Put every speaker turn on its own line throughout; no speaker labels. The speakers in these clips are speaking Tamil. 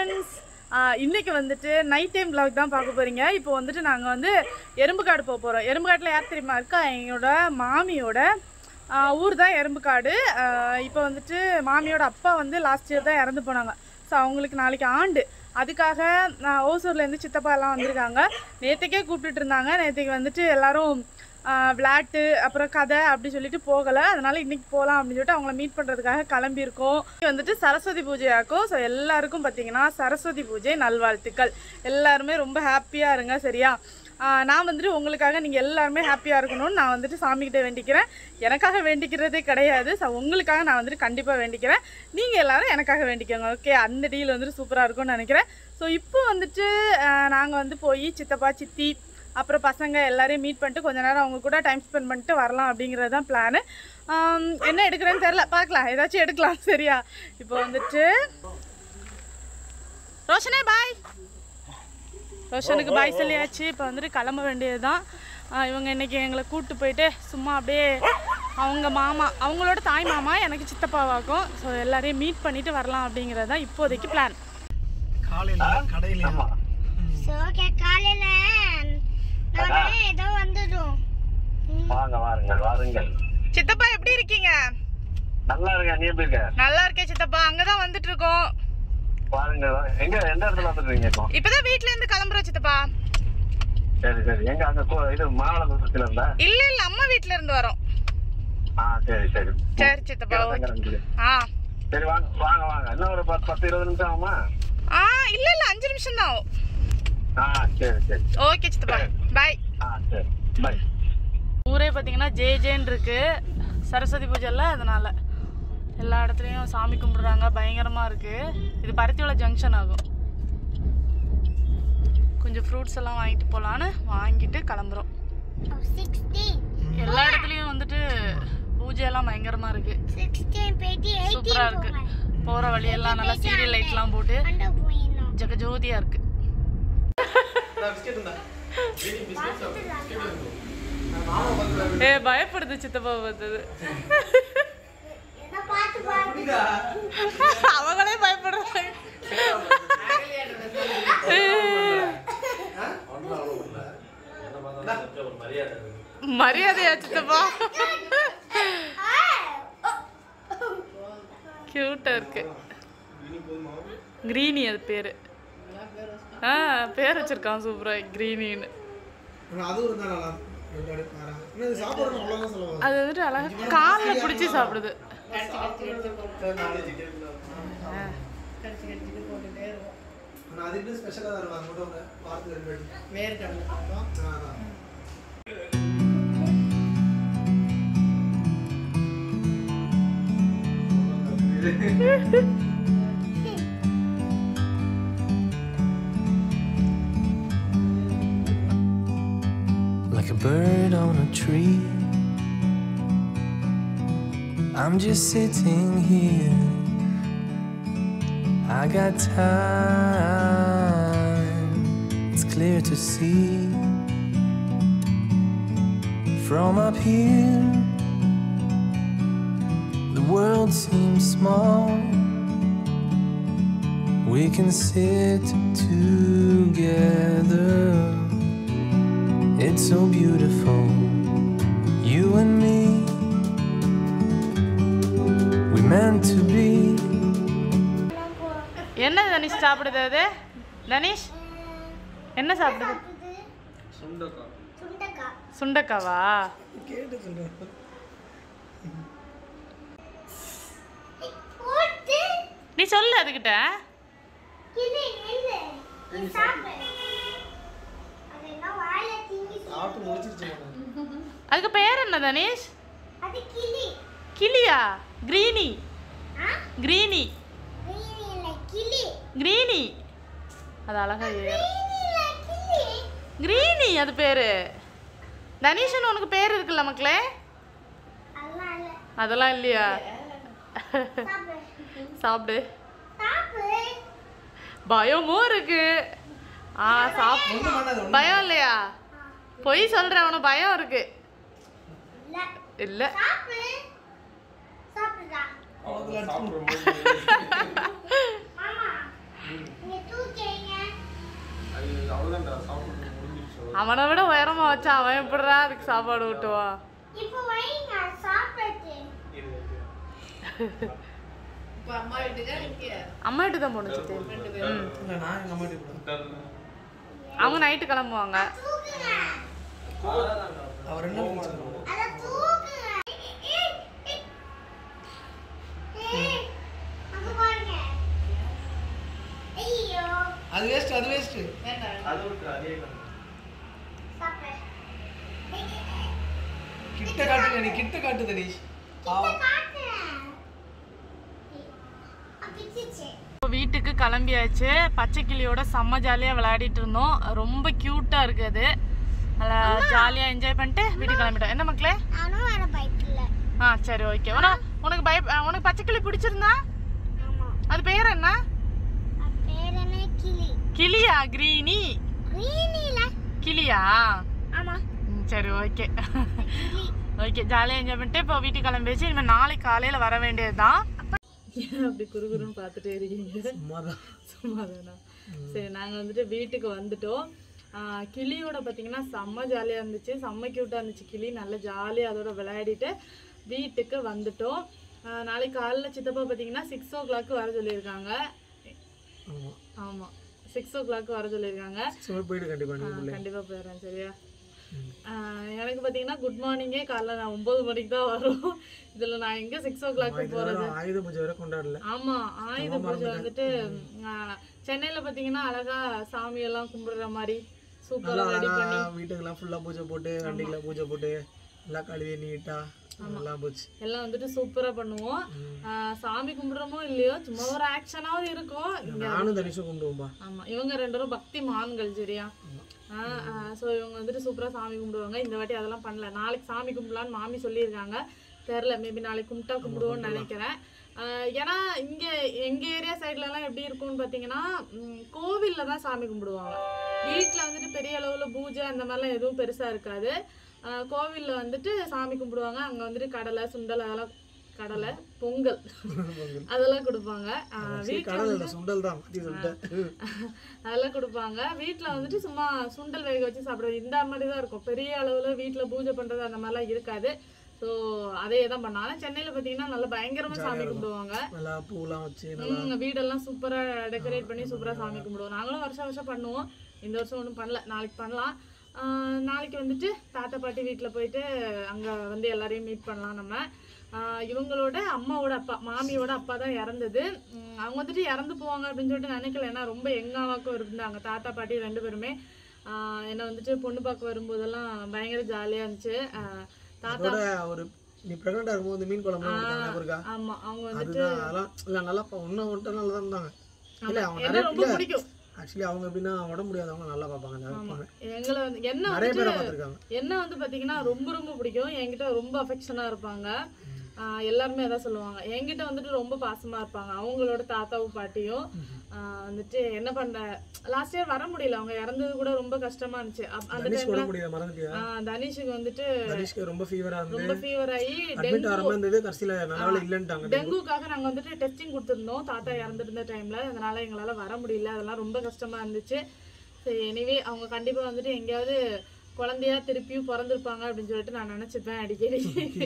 ஃப்ரெண்ட்ஸ் இன்னைக்கு வந்துட்டு நைட் டைம் vlog தான் பார்க்க போறீங்க இப்போ வந்துட்டு நாங்கள் வந்து எறும்புக்காடு போக போகிறோம் எறும்புக்காட்டில் யார் தெரியுமா இருக்கா எங்களோட மாமியோட ஆஹ், ஊர் தான் எறும்புக்காடு ஆஹ், இப்போ வந்துட்டு மாமியோட அப்பா வந்து லாஸ்ட் இயர் தான் இறந்து போனாங்க ஸோ அவங்களுக்கு நாளைக்கு ஆண்டு அதுக்காக நான் ஓசூர்லேருந்து சித்தப்பா எல்லாம் வந்திருக்காங்க நேற்றுக்கே கூப்பிட்டுட்டு இருந்தாங்க நேற்றுக்கு வந்துட்டு எல்லாரும் ஆஹ், விளையாட்டு அப்புறம் கதை அப்படி சொல்லிட்டு போகலை அதனால இன்னைக்கு போகலாம் அப்படின்னு சொல்லிட்டு அவங்கள மீட் பண்ணுறதுக்காக கிளம்பியிருக்கோம் இன்னைக்கு வந்துட்டு சரஸ்வதி பூஜையாக்கும் ஸோ எல்லாருக்கும் பார்த்தீங்கன்னா சரஸ்வதி பூஜை நல்வாழ்த்துக்கள் எல்லாருமே ரொம்ப ஹாப்பியாக இருங்க சரியா ஆஹ், நான் வந்துட்டு உங்களுக்காக நீங்கள் எல்லாருமே ஹாப்பியாக இருக்கணும்னு நான் வந்துட்டு சாமிக்கிட்ட வேண்டிக்கிறேன் எனக்காக வேண்டிக்கிறதே கிடையாது ஸோ உங்களுக்காக நான் வந்துட்டு கண்டிப்பாக வேண்டிக்கிறேன் நீங்கள் எல்லாரும் எனக்காக வேண்டிக்கோங்க ஓகே அந்த டீல் வந்துட்டு சூப்பராக இருக்கும்னு நினைக்கிறேன் ஸோ இப்போ வந்துட்டு நாங்கள் வந்து போய் சித்தப்பா சித்தி அப்புறம் பசங்க எல்லாரையும் மீட் பண்ணிட்டு கொஞ்ச நேரம் அவங்க கூட டைம் ஸ்பெண்ட் பண்ணிட்டு வரலாம் அப்படிங்கிறது தான் பிளானு என்ன எடுக்கிறேன்னு தெரில பார்க்கலாம் ஏதாச்சும் எடுக்கலாம் சரியா இப்போ வந்துட்டு ரோஷனே பாய் ரோஷனுக்கு பாய் சொல்லியாச்சு இப்போ வந்துட்டு கிளம்ப வேண்டியது தான் இவங்க இன்னைக்கு எங்களை கூப்பிட்டு போயிட்டு சும்மா அப்படியே அவங்க மாமா அவங்களோட தாய் மாமா எனக்கு சித்தப்பாவாக்கும் ஸோ எல்லாரையும் மீட் பண்ணிட்டு வரலாம் அப்படிங்கிறது தான் இப்போதைக்கு பிளான்
காலையில கடையில
சோ ஓகே காலையில நானே ஏதோ வந்துடும்
வாங்க வாருங்கள் வாருங்கள்
சித்தப்பா எப்படி இருக்கீங்க
நல்லா இருக்க நீ எப்படி இருக்க
நல்லா இருக்கேன் சித்தப்பா அங்கதான் வந்துட்டு இருக்கோம்
வாருங்கள் வா- எங்க எந்த இடத்துல வந்துருக்கீங்க இப்போ
இப்பதான் வீட்ல இருந்து கிளம்புறோம் சித்தப்பா
சரி சரி எங்க அங்க கோ- இது மாவட்டத்துல இருந்தா
இல்ல இல்ல அம்மா வீட்ல இருந்து வரோம்
ஆ சரி சரி
சரி சித்தப்பா
எங்க
ஓகே
இருக்குது?
ஆ
சரி வாங்க வாங்க வாங்க இன்னும் ஒரு பத்து பத்து இருபது நிமிஷம் ஆகுமா
ஆ இல்ல இல்ல அஞ்சு நிமிஷம் தான் ஆகும்
ஆ சரி சரி
ஓகே சித்தப்பா பாய்
ஆ சரி பை
ஊரே பார்த்தீங்கன்னா ஜே ஜேன்னு இருக்கு சரஸ்வதி பூஜைல அதனால எல்லா இடத்துலையும் சாமி கும்பிடுறாங்க பயங்கரமா இருக்கு இது பருத்தியோட ஜங்ஷன் ஆகும் கொஞ்சம் ஃப்ரூட்ஸ் எல்லாம் வாங்கிட்டு போகலான்னு வாங்கிட்டு கிளம்புறோம்
சிக்ஸ்டீன்
எல்லா இடத்துலையும் வந்துட்டு பூஜையெல்லாம் பயங்கரமா இருக்கு
சிக்ஸ்டீன் போயிட்டு
சூப்பரா இருக்கு போற வழியெல்லாம் நல்லா சீரியல் லைட்லாம் போட்டு
அண்ட போயிடணும்
ஜெகஜோதியா இருக்கு ஏ பயப்படுது சித்தப்பா பார்த்தது
என்ன பார்த்து பார்த்து
அவங்களே பயப்படுறாங்க மரியாதையா சித்தப்பா கியூட்டா இருக்கு கிரீனி அது பேரு ஆ பேர் வச்சிருக்கான் சூப்பரா கிரீனின்னு
அதுவும் இருந்தா நல்லா இருக்கும். அப்படியே பாரா. ஆனா இது சாப்பிடணும் அவ்வளவுதான் சொல்லுவாங்க
அது வந்துட்டு அழகா காலில் பிடிச்சி சாப்பிடுது
ஆனா அது இன்னும் ஸ்பெஷலா தான் இருக்கும் அது மட்டும் ஒரு வாரத்துக்கு ரெண்டு வாட்டி வேறு கடலை அதான்
like a bird on a tree. I'm just sitting here. I got time, it's clear to see. From up here, the world seems small. We can sit together. It's so beautiful, you and me. We meant to be.
என்ன தனிஷ் சாப்பிடுது அது தனிஷ் என்ன சாப்பிடுது
சுண்டக்காய்
சுண்டக்காவா
கேட்டு சொல்றேன்
போட்டு
நீ சொல்லு அதுகிட்ட
இது இல்லை நீ சாப்பிடு அது என்ன வாயில திங்கி
சாப்பிட்டு முடிச்சிருச்சு மேடம்
அதுக்கு பேர் என்ன தனிஷ்
அது கிளி
கிளியா கிரீனி
ஆ
கிரீனி
கிளி இல்லை கிளி
கிரீனி அது அழகா ஏறும்
கிளி இல்லை கிளி
கிரீனி அது பேரு தனிஷன் உனக்கு பேர் இருக்குல்ல மக்களே
அதெல்லாம் இல்லை
அதெல்லாம் இல்லையா
சாப்பிடு
சாப்பிடு
சாப்பிடு
பயமும் இருக்கு ஆ சாப்
ஒண்ணும் பண்ணாது ஒண்ணும்
பயம் இல்லையா பொய் சொல்றேன் உனக்கு பயம் இருக்கு
இல்லை
இல்ல
சாப்பிடு சாப்பிடுடா
அவ்வளவுதான்
மாமா நீங்க
அவனை விட உயரமா வச்சா அவன் எப்படிடா அதுக்கு சாப்பாடு ஊட்டுவா
இப்போ வைங்க சாப்பிட்டு
அம்மா வீட்டு தான் போகணும் சித்தி ம்
இல்லை நான் எங்கள் அம்மா வீட்டுக்கு
அவங்க நைட்டு கிளம்புவாங்க
தூக்குங்க
அவர் என்ன பண்ணுறாங்க
அத தூக்குங்க ஏய், ஏய். ஏய், அங்க பாருங்க ஐயோ
அது வேஸ்ட் அது வேஸ்ட்
அது விட்டு அதே
சாப்பிடு
கிட்ட காட்டுங்க நீ கிட்ட காட்டு தனீஷ் பாவம்
காட்டுறேன் அப்பிச்சிச்சு
இப்போ வீட்டுக்கு கிளம்பியாச்சு பச்சை கிளியோட செம்ம ஜாலியாக விளையாடிட்டு இருந்தோம் ரொம்ப க்யூட்டாக இருக்குது நல்லா ஜாலியாக என்ஜாய் பண்ணிட்டு வீட்டுக்கு கிளம்பிட்டோம் என்ன மக்களே
நானும் வர பைக்கில்
ஆ சரி ஓகே உனக்கு உனக்கு பய உனக்கு பச்சை கிளி பிடிச்சிருந்தா
ஆமா
அது பேர் என்ன
அது பேர் என்ன கிளி
கிளியா கிரீனி
கிரீனில
கிளியா
ஆமா
ம், சரி ஓகே
கிளி
ஓகே ஜாலியாக என்ஜாய் பண்ணிட்டு இப்போ வீட்டுக்கு கிளம்பியாச்சு இனிமேல் நாளைக்கு காலையில் வர வேண்டியது தான் அப்படி குறுகுறுன்னு பார்த்துட்டே இருக்கீங்க
சும்மாதான்
சும்மாதானா சரி நாங்கள் வந்துட்டு வீட்டுக்கு வந்துட்டோம் ஆ, கிளியோட பார்த்தீங்கன்னா செம்ம ஜாலியாக இருந்துச்சு செம்ம க்யூட்டாக இருந்துச்சு கிளி நல்லா ஜாலியாக அதோட விளையாடிட்டு வீட்டுக்கு வந்துட்டோம் ஆ, நாளைக்கு காலைல சித்தப்பா பார்த்தீங்கன்னா சிக்ஸ் ஓ கிளாக்கு வர சொல்லியிருக்காங்க
ஆமாம்
ஆமாம் சிக்ஸ் ஓ கிளாக்கு வர சொல்லியிருக்காங்க
சும்மா போயிட்டு கண்டிப்பாக நீ
கண்டிப்பாக போயிடுறேன் சரியா ஆ, எனக்கு பார்த்தீங்கன்னா குட் மார்னிங்கே காலைல நான் ஒம்பது மணிக்கு தான் வரும் இதில் நான் எங்கே சிக்ஸ் ஓ கிளாக்கு போகிறது
ஆயுத பூஜை வரை கொண்டாடல
ஆமா ஆயுத பூஜை வந்துட்டு ஆ, சென்னையில பாத்தீங்கன்னா அழகா சாமி எல்லாம் கும்பிடுற மாதிரி சூப்பரா ரெடி பண்ணி
வீட்டுக்கெல்லாம் ஃபுல்லாக பூஜை போட்டு வண்டிக்கெல்லாம் பூஜை போட்டு எல்லாம் கழுவி நீட்டாக எல்லாம் போச்சு
எல்லாம் வந்துட்டு சூப்பரா பண்ணுவோம் ஆ, சாமி கும்பிடுறோமோ இல்லையோ சும்மா ஒரு ஆக்ஷனாவது இருக்கும் இங்க
நானும் தனிஷும் கும்பிடுவோம்பா
ஆமா இவங்க ரெண்டு பேரும் பக்தி மான்கள் சரியா ஸோ இவங்க வந்துட்டு சூப்பரா சாமி கும்பிடுவாங்க இந்த வாட்டி அதெல்லாம் பண்ணல நாளைக்கு சாமி கும்பிடலான்னு மாமி சொல்லியிருக்காங்க தெரில மேபி நாளைக்கு கும்பிட்டா கும்பிடுவோம்னு நினைக்கிறேன் ஆஹ் ஏன்னா இங்கே எங்கள் ஏரியா சைட்லலாம் எப்படி இருக்கும்னு பார்த்தீங்கன்னா கோவிலில் தான் சாமி கும்பிடுவாங்க வீட்டில் வந்துட்டு பெரிய அளவில் பூஜை அந்த மாதிரிலாம் எதுவும் பெருசாக இருக்காது கோவிலில் வந்துட்டு சாமி கும்பிடுவாங்க அங்கே வந்துட்டு கடலை சுண்டல் அதெல்லாம் கடலை பொங்கல் அதெல்லாம் கொடுப்பாங்க வீட்டில்
கடலில் சுண்டல் தான் மாற்றி சொல்லிட்டேன்
அதெல்லாம் கொடுப்பாங்க வீட்டில் வந்துட்டு சும்மா சுண்டல் வேக வச்சு சாப்பிடுறது இந்த மாதிரி தான் இருக்கும் பெரிய அளவில் வீட்டில் பூஜை பண்ணுறது அந்த மாதிரிலாம் இருக்காது ஸோ அதே தான் பண்ணாங்க ஆனால் சென்னையில் பார்த்தீங்கன்னா நல்லா பயங்கரமாக சாமி கும்பிடுவாங்க
நல்லா பூலாம் வச்சு நல்லா
ம், வீடெல்லாம் சூப்பராக டெக்கரேட் பண்ணி சூப்பராக சாமி கும்பிடுவோம் நாங்களும் வருஷம் வருஷம் பண்ணுவோம் இந்த வருஷம் ஒன்றும் பண்ணல நாளைக்கு பண்ணலாம் ஆஹ் நாளைக்கு வந்துட்டு தாத்தா பாட்டி வீட்டில் போயிட்டு அங்கே வந்து எல்லாரையும் மீட் பண்ணலாம் நம்ம ஆஹ் இவங்களோட அம்மாவோட அப்பா மாமியோட அப்பா தான் இறந்தது உம் அவங்க வந்துட்டு இறந்து போவாங்க அப்படின்னு சொல்லிட்டு நினைக்கல ஏன்னா ரொம்ப எங்காவாக்கும் இருந்தாங்க தாத்தா பாட்டி ரெண்டு பேருமே ஆஹ் என்னை வந்துட்டு பொண்ணு பார்க்க வரும்போதெல்லாம் பயங்கர ஜாலியாக இருந்துச்சு ஆஹ் தாத்தா
அதோட ஒரு நீ ப்ரெக்னெண்டாக இருக்கும்போது இந்த மீன் குழம்பு கொடுத்தாங்க இருக்கா
ஆமாம் அவங்க வந்து
அதுதான் அதெல்லாம் இல்லை நல்லா ஒன்றும் ஒன்றும் நல்லா தான் இருந்தாங்க இல்லை அவங்க
என்ன
நிறைய
ரொம்ப பிடிக்கும்
ஆக்சுவலி அவங்க எப்படின்னா உடம்பு முடியாதவங்க நல்லா பார்ப்பாங்க நல்லா வைப்பாங்க
எங்களை வந்து என்ன
நிறைய
வந்துட்டு
பேரை பார்த்துருக்காங்க
என்ன வந்து பார்த்தீங்கன்னா ரொம்ப ரொம்ப பிடிக்கும் என்கிட்ட ரொம்ப அஃபெக்ஷனாக இருப்பாங்க ஆஹ் எல்லாருமே அதான் சொல்லுவாங்க என்கிட்ட வந்துட்டு ரொம்ப பாசமாக இருப்பாங்க அவங்களோட தாத்தாவும் பாட்டியும் ஆஹ் வந்துட்டு என்ன பண்ண லாஸ்ட் இயர் வர முடியல அவங்க இறந்தது கூட ரொம்ப கஷ்டமா இருந்துச்சு அப்- அந்த
தனிஷ் கூட
டைம்ல
முடியல மறந்துட்டியா
தனிஷுக்கு வந்துட்டு
தனிஷ்க்கு ரொம்ப ஃபீவராக இருந்து
ரொம்ப ஃபீவர் ஆகி
அட்மிட் ஆகிற மாதிரி இருந்தது கடைசியில் நல்ல இல்லைன்ட்டாங்க
டெங்குக்காக நாங்கள் வந்துட்டு டெஸ்டிங் கொடுத்துருந்தோம் தாத்தா இறந்துருந்த டைமில் அதனால எங்களால் வர முடியல அதெல்லாம் ரொம்ப கஷ்டமாக இருந்துச்சு சரி எனிவே அவங்க கண்டிப்பாக வந்துட்டு எங்கேயாவது குழந்தையா திருப்பியும் பிறந்திருப்பாங்க அப்படின்னு சொல்லிட்டு நான் நினச்சிப்பேன் அடிக்கடி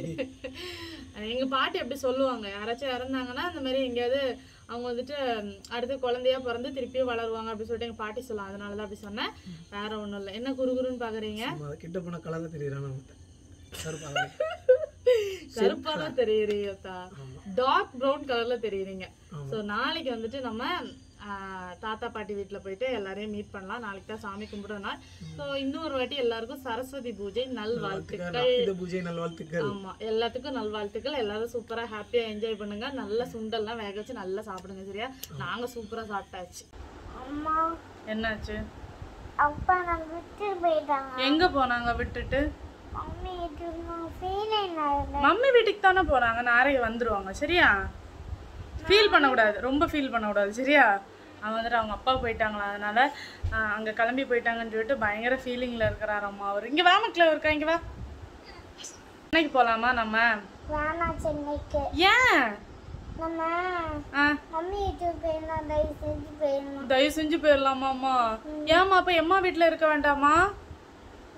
எங்கள் பாட்டி அப்படி சொல்லுவாங்க யாராச்சும் இறந்தாங்கன்னா இந்த மாதிரி எங்கேயாவது அவங்க வந்துட்டு ம், அடுத்து குழந்தையா பிறந்து திருப்பியும் வளருவாங்க அப்படின்னு சொல்லிட்டு எங்கள் பாட்டி சொல்லுவாங்க அதனால தான் அப்படி சொன்னேன் வேற ஒன்றும் இல்லை என்ன குறுகுறுன்னு பார்க்குறீங்க
சும்மா கிட்ட போன கலரில் தெரியுறான் அவன்கிட்ட கருப்பாக
கருப்பா தான் தெரியுறீங்கத்தா டார்க் ப்ரௌன் கலர்ல தெரியுறீங்க
ஆமா.
ஸோ நாளைக்கு வந்துட்டு நம்ம ஆஹ், தாத்தா பாட்டி வீட்டில் போயிட்டு எல்லாரையும் மீட் பண்ணலாம் நாளைக்கு தான் சாமி கும்பிடுற நாள் ஸோ இன்னொரு வாட்டி எல்லாருக்கும் சரஸ்வதி பூஜை நல்வாழ்த்துக்கள்
இந்த பூஜை நல்வாழ்த்துக்கள்
ஆமா எல்லாத்துக்கும் நல்வாழ்த்துக்கள் எல்லாரும் சூப்பரா ஹாப்பியா என்ஜாய் பண்ணுங்க நல்ல சுண்டல்லாம் வேக வச்சு நல்லா சாப்பிடுங்க சரியா நாங்க சூப்பரா சாப்பிட்டாச்சு
அம்மா
என்னாச்சு
அப்பா நான் விட்டு போயிட்டாங்க
எங்க போனாங்க விட்டுட்டு
மம்மி இது ஃபீல் ஆயினாங்க
மம்மி வீட்டுக்கு தானே போறாங்க நாளைக்கு வந்துருவாங்க சரியா ஃபீல் பண்ணக்கூடாது ரொம்ப ஃபீல் பண்ணக்கூடாது சரியா அவன் வந்துட்டு அவங்க அப்பா போயிட்டாங்களா அதனால ஆஹ், அங்க கிளம்பி போயிட்டாங்கன்னு சொல்லிட்டு பயங்கர ஃபீலிங்ல இருக்கிறார் அம்மா அவர் இங்க வா மக்கள் இருக்கா இங்க வா சென்னைக்கு போலாமா நம்ம
வேணாம் சென்னைக்கு
ஏன்
நம்ம
ஆ
மம்மி வீட்டுக்கு போயிடலாம் தயவு செஞ்சு போயிடலாம்
தயவு செஞ்சு போயிடலாமாம்மா ஏம்மா அப்ப எம்மா வீட்ல இருக்க வேண்டாமா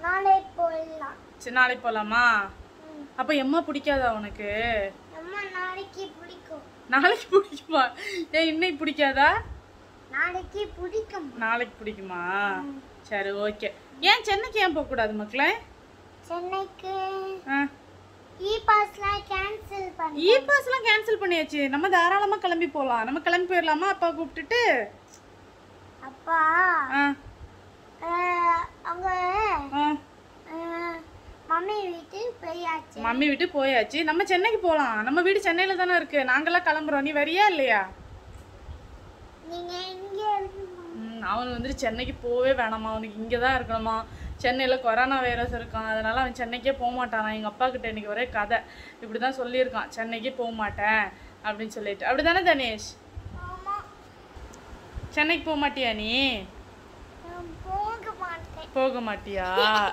நாளை போயிடலாம்
சரி நாளைக்கு போகலாமா அப்போ எம்மா பிடிக்காதா உனக்கு
அம்மா நாளைக்கு பிடிக்கும்
நாளைக்கு பிடிக்குமா ஏன் இன்னைக்கு பிடிக்காதா
நாளைக்கு பிடிக்கும்
நாளைக்கு பிடிக்குமா சரி ஓகே ஏன் சென்னைக்கு ஏன் போகக்கூடாது மக்களே
சென்னைக்கு
ஆ
இ பாஸ்லாம் கேன்சல் பண்ணி
இ பாஸ்லாம் கேன்சல் பண்ணியாச்சு நம்ம தாராளமாக கிளம்பி போகலாம் நம்ம கிளம்பி போயிடலாமா அப்பா கூப்பிட்டுட்டு
அப்பா
ஆ
அஹ், அவங்க
ஆ
அஹ், மம்மி வீட்டுக்கு போயாச்சு
மம்மி விட்டு போயாச்சு நம்ம சென்னைக்கு போகலாம் நம்ம வீடு சென்னையில் தானே இருக்கு நாங்கெல்லாம் கிளம்புறோம் நீ வரியா இல்லையா
நீங்க இங்க இருக்கணும்
ம், அவன் வந்துட்டு சென்னைக்கு போவே வேணாமா அவனுக்கு இங்கே தான் இருக்கணுமா சென்னையில் கொரோனா வைரஸ் இருக்கான் அதனால அவன் சென்னைக்கே போக மாட்டான் எங்கள் அப்பா கிட்ட இன்னைக்கு ஒரே கதை இப்படி தான் சொல்லியிருக்கான் சென்னைக்கே போக மாட்டேன் அப்படின்னு சொல்லிட்டு அப்படி தானே தனேஷ்
ஆமா
சென்னைக்கு போக மாட்டியா நீ
நான் போக மாட்டேன்
போக மாட்டியா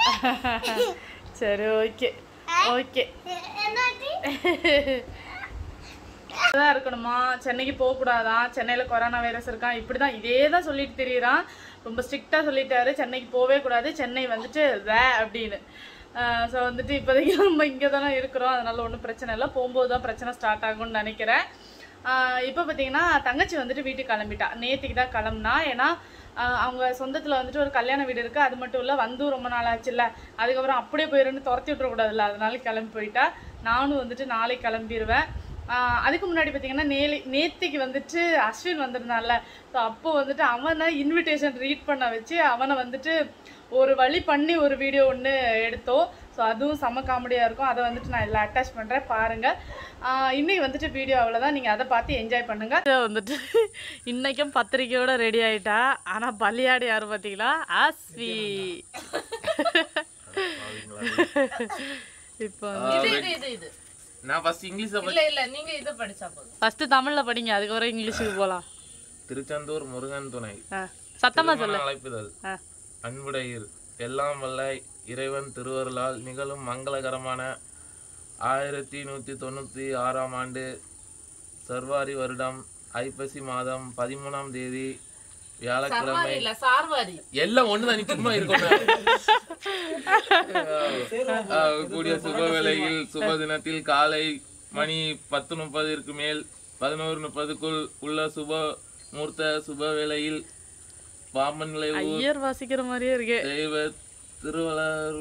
சரி ஓகே ஓகே
எ- என்னாச்சு
தான் இருக்கணுமா சென்னைக்கு போகக்கூடாதான் சென்னையில் கொரோனா வைரஸ் இருக்கான் இப்படி தான் இதே தான் சொல்லிட்டு தெரியுறான் ரொம்ப ஸ்ட்ரிக்டாக சொல்லிட்டாரு சென்னைக்கு போகவே கூடாது சென்னை வந்துட்டு வே அப்படின்னு ஸோ வந்துட்டு இப்போதைக்கு நம்ம இங்கே தானே இருக்கிறோம் அதனால ஒன்றும் பிரச்சனை இல்லை போகும்போது தான் பிரச்சனை ஸ்டார்ட் ஆகும்னு நினைக்கிறேன் இப்போ பார்த்தீங்கன்னா தங்கச்சி வந்துட்டு வீட்டுக்கு கிளம்பிட்டா நேற்றுக்கு தான் கிளம்புனா ஏன்னா ஆஹ் அவங்க சொந்தத்தில் வந்துட்டு ஒரு கல்யாண வீடு இருக்குது அது மட்டும் இல்லை வந்து ரொம்ப நாள் ஆச்சுல்ல அதுக்கப்புறம் அப்படியே போயிருன்னு துரத்தி விட்றக்கூடாதுல்ல அதனால கிளம்பி போயிட்டா நானும் வந்துட்டு நாளைக்கு கிளம்பிடுவேன் ஆஹ் அதுக்கு முன்னாடி பார்த்தீங்கன்னா நேலி நேத்திக்கு வந்துட்டு அஸ்வின் வந்திருந்தான்ல ஸோ அப்போ வந்துட்டு அவனை இன்விடேஷன் ரீட் பண்ண வச்சு அவனை வந்துட்டு ஒரு வழி பண்ணி ஒரு வீடியோ ஒன்று எடுத்தோம் ஸோ அதுவும் செம காமெடியாக இருக்கும் அதை வந்துட்டு நான் இதில் அட்டாச் பண்ணுறேன் பாருங்கள் இன்னைக்கு வந்துட்டு வீடியோ அவ்வளோதான் நீங்கள் அதை பார்த்து என்ஜாய் பண்ணுங்கள் வந்துட்டு இன்னைக்கும் பத்திரிக்கையோட ரெடி ஆயிட்டா ஆனால் பலியாடு யார் பார்த்தீங்களா ஆஸ்வி இப்போ
இது இது இது இது
நான் ஃபர்ஸ்ட் இங்கிலீஷை
இல்ல இல்ல நீங்க இத படிச்சா போதும்
ஃபஸ்ட்டு தமிழில் படிங்க அதுக்கப்புறம் இங்கிலீஷுக்கு போகலாம்
திருச்செந்தூர் முருகன் துணை
ஆ சத்தமாக சொல்லு
திருமண அழைப்புதல்
ஆ
அன்புடையீர் எல்லாம் வல்ல இறைவன் திருவருளால் நிகழும் மங்களகரமான ஆயிரத்தி நூற்றி தொண்ணூற்றி ஆறாம் ஆண்டு சர்வாரி வருடம் ஐப்பசி மாதம் பதிமூணாம் தேதி வியாழக்கிழமை
சர்வாரி இல்ல சார்வாரி
எல்லாம் ஒண்ணுதான் நீ சும்மா இருக்கணும் ஆஹ் கூடிய சுப வேளையில் சுப தினத்தில் காலை மணி பத்து முப்பதிற்கு மேல் பதினோரு முப்பதுக்குள் உள்ள சுப மூர்த்த சுப வேளையில் பாம்பன் நிலை ஊர்
ஐயர் வாசிக்கிற மாதிரியே இருக்கு
தெய்வ திருவள்ளுவர்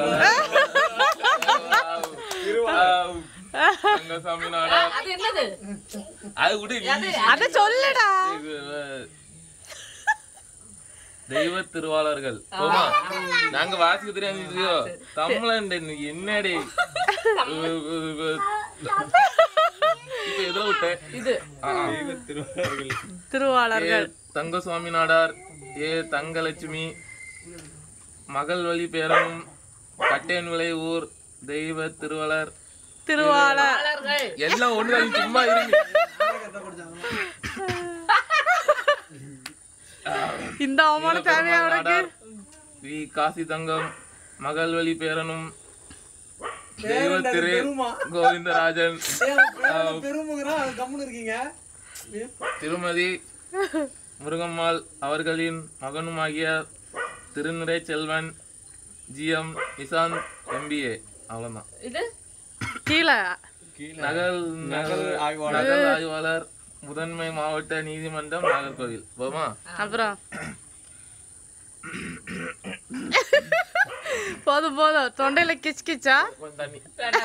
தங்கசாமி நாடா
அது என்னது
அது விடு நீ
அதை சொல்லுடா
இது, அஹ், தெய்வ திருவாளர்கள் போமா நாங்க வாசிக்க தெரியாம தமிழன் என்னடி இப்ப எதுல விட்டேன்
இது
திருவாளர்கள்
ஏ தங்கசுவாமி நாடார் ஏ தங்கலட்சுமி மகள் வழி பேரனும் கட்டேன் விளை ஊர் தெய்வ திருவளர்
திருவாளர்
மலர்கள்
எல்லாம் ஒண்ணுதான் நீ சும்மா இருங்க
இந்த அவமானம் தேவையா உனக்கு
நாடார் ஸ்ரீ காசி தங்கம் மகள் வழி பேரனும் தெய்வ திரு கோவிந்தராஜன்
பெருமுகிறா கம்முன்னு இருக்கீங்க
திருமதி முருகம்மாள் அவர்களின் மகனுமாகிய திருநிறை செல்வன் ஜிஎம் நிசாந்த் எம்பிஏ அவ்வளவுதான்
இது
கீழே
நகல் நகல் நகல் ஆய்வாளர் முதன்மை மாவட்ட நீதிமன்றம் நாகர்கோவில் போமா
அப்புறம் போதும் போதும் தொண்டையில கிச் கிச்சா
கொஞ்சம் தண்ணி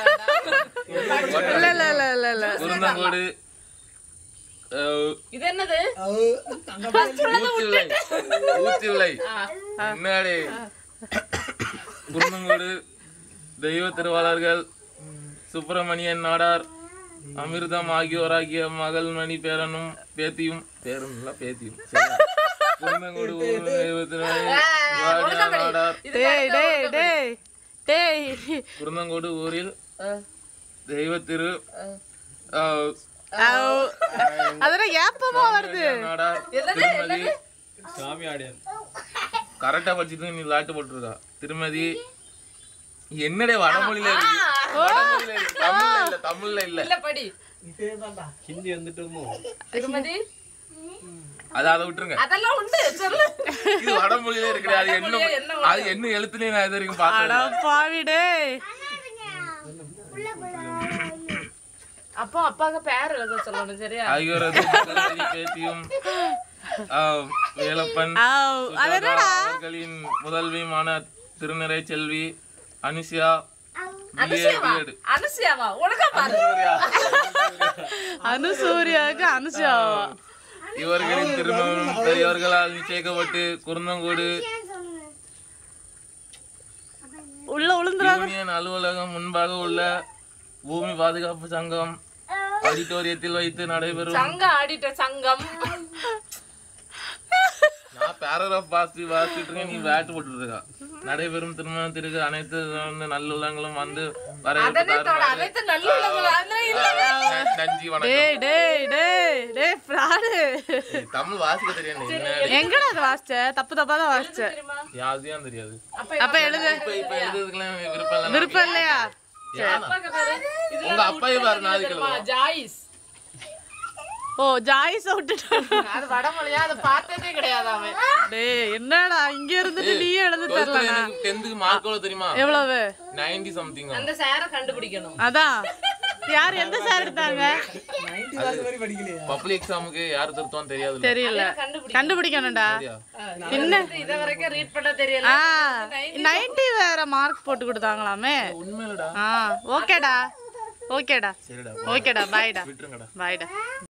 இல்ல இல்ல இல்ல இல்ல இல்ல
குருந்தங்கோடு அஹ்,
இது என்னது
ஊத்தி விளை ஊத்தி விளை முன்னாடி குருந்தங்கோடு தெய்வ திருவாளர்கள் சுப்பிரமணியன் நாடார் அமிர்தம் ஆகியோராகிய மகள் மணி பேரனும் பேத்தியும் பேரன் இல்ல பேத்தியும் சரியா? குருந்தங்கோடு ஊர் தெய்வ திருவாளர் நாடார்
டேய் டேய் டேய் டேய்
குருந்தங்கோடு ஊரில் தெய்வ திரு அஹ்,
அவ். அதெல்லாம் ஏப்பமா வருது
நாடார் திருமதி கரெக்டா படிச்சுட்டு நீ லாட்டு போட்டுருக்கா திருமதி என்னடே வடமொழியில இருக்கு வடமொழியில இருக்கு. தமிழ்ல இல்ல தமிழ்ல இல்ல
இல்ல படி
ஹிந்தி வந்துட்டுமோ
திருமதி
அது அதை விட்டுருங்க
அதெல்லாம் உண்டு சொல்லு
இது வடமொழியில இருக்குது அது என்ன
வடமொழியா என்ன
அது என்ன எழுத்துலயும் நான் இது வரைக்கும் பார்த்தது
அட பாவிடே
அப்போ அப்பாவுக்கு பேர் எழுத சொல்லணும் சரியா
ஆகியோரது சகோதரி பேத்தியும் ஆ, வேலப்பன்
ஆவ், அது
சுஜாதா
என்னடா
அவர்களின் முதல்வியுமான திருநிறை செல்வி அனுஷியா
அனுசியாவா
BA
அனுசியாவா ஒழுங்கா பாரு
அனுசூரியாவுக்கு அனுஷாவா
இவர்களின் திருமணம் பெரியவர்களால் நிச்சயிக்கப்பட்டு குருந்தங்கோடு
உள்ள உளுந்துறாத
யூனியன் அலுவலகம் முன்பாக உள்ள பூமி பாதுகாப்பு சங்கம் ஆடிட்டோரியத்தில் வைத்து நடைபெறும்
சங்க ஆடிட்ட சங்கம்
நான் பேராகிராஃப் வாசி வாசிட்டு இருக்கேன் நீ வேட்டு போட்டுட்டு இருக்கா நடைபெறும் திருமணத்திற்கு அனைத்து வந்து நல்லுள்ளங்களும் வந்து
அதனை தோட
வரவேற்பு
அனைத்து நல்லுள்ளங்களும் அதெல்லாம் இல்ல
நன்றி வணக்கம்
டேய் டேய் டேய் டேய் ஃப்ராடு
ஏய், தமிழ் வாசிக்க தெரியும் என்ன
எங்கடா அது வாசிச்ச தப்பு தப்பா தான் வாசிச்ச
தெரியுமா
யாருதையும் தெரியாது
அப்ப
அப்ப எழுது
இப்ப இப்ப எழுதுறதுக்குலாம் விருப்பம் இல்லை
விருப்பம் இல்லையா
ஏன்னா,
அப்பாக்கு பாரு இதுல
உங்க அப்பாயே பாரு நாளைக்கு
தெரியுமா
எழுதுவோம்.
ஜாயிஸ்
ஓ ஜாயிஸ் விட்டுட்டான்
அது வடமொழியா அதை பார்த்ததே கிடையாது அவன்
டேய் என்னடா இங்க இருந்துட்டு நீயே எழுந்து
டுவெல்த்ல
தரலனா
எனக்கு டென்த்துக்கு மார்க் எவ்வளவு தெரியுமா
எவ்வளவு
நைன்டி சம்திங்
அந்த சேரை கண்டுபிடிக்கணும்
அதான் யார் எந்த சார் எடுத்தாங்க
நைன்டி கிளாஸ் வரை படிக்கலையா
பப்ளிக் எக்ஸாமுக்கு யார் திருத்துவான்னு தெரியாது
தெரியல
கண்டுபிடி
கண்டுபிடிக்கணும்டா
சரியா?
என்ன
இத வரைக்கும் ரீட் பண்ண தெரியல
ஆ நைன்டி வேற மார்க் போட்டு கொடுத்தாங்களாமே
உண்மையிலடா
ஆ ஓகேடா ஓகேடா
சரிடா
ஓகேடா பாய்டா
விட்டுருங்கடா
பாய்டா